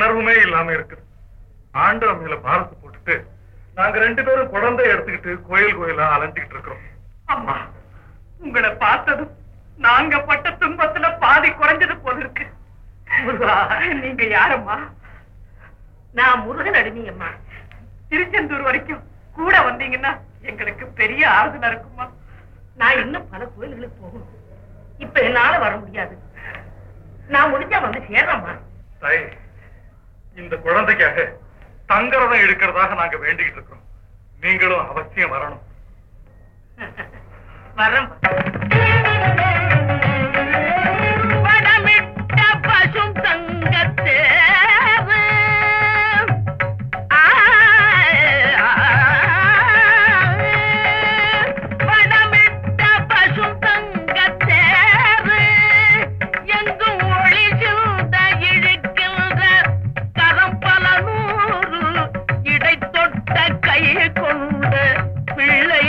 உணர்வுமே இல்லாம இருக்குது ஆண்டவன் மேல பாரத்தை போட்டுட்டு நாங்க ரெண்டு பேரும் குழந்தை எடுத்துக்கிட்டு கோயில் கோயிலா அலைஞ்சுக்கிட்டு இருக்கிறோம் அம்மா உங்களை பார்த்ததும் நாங்க பட்ட துன்பத்துல பாதி குறைஞ்சது போல இருக்கு முருகா, நீங்க யாரம்மா நான் முருகன் அடிமை அம்மா திருச்செந்தூர் வரைக்கும் கூட வந்தீங்கன்னா எங்களுக்கு பெரிய ஆறுதலா இருக்குமா நான் இன்னும் பல கோயில்களுக்கு போகணும் இப்ப என்னால வர முடியாது நான் முடிஞ்சா வந்து சேர்றேம்மா தாய் இந்த குழந்தைக்காக தங்கரதம் எடுக்கிறதாக நாங்க வேண்டிக்கிட்டு இருக்கிறோம் நீங்களும் அவசியம் வரணும் வரேன் வடமிட்ட பசும் தங்கத்தேவு ஆ, ஆ, வடமிட்ட பசும் தங்கத்தேவு எங்கும் ஒளி சிந்த இழுக்கின்ற கரம் பல நூறு இடை தொட்ட கை கொண்ட பிள்ளை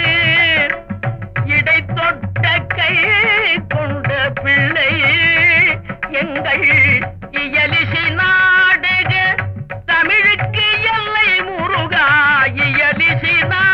இடை தொட்ட கை கொண்ட பிள்ளை எங்கள் இயலிசி நாடுக தமிழுக்கு எல்லை முருகா இயலிசி நாடு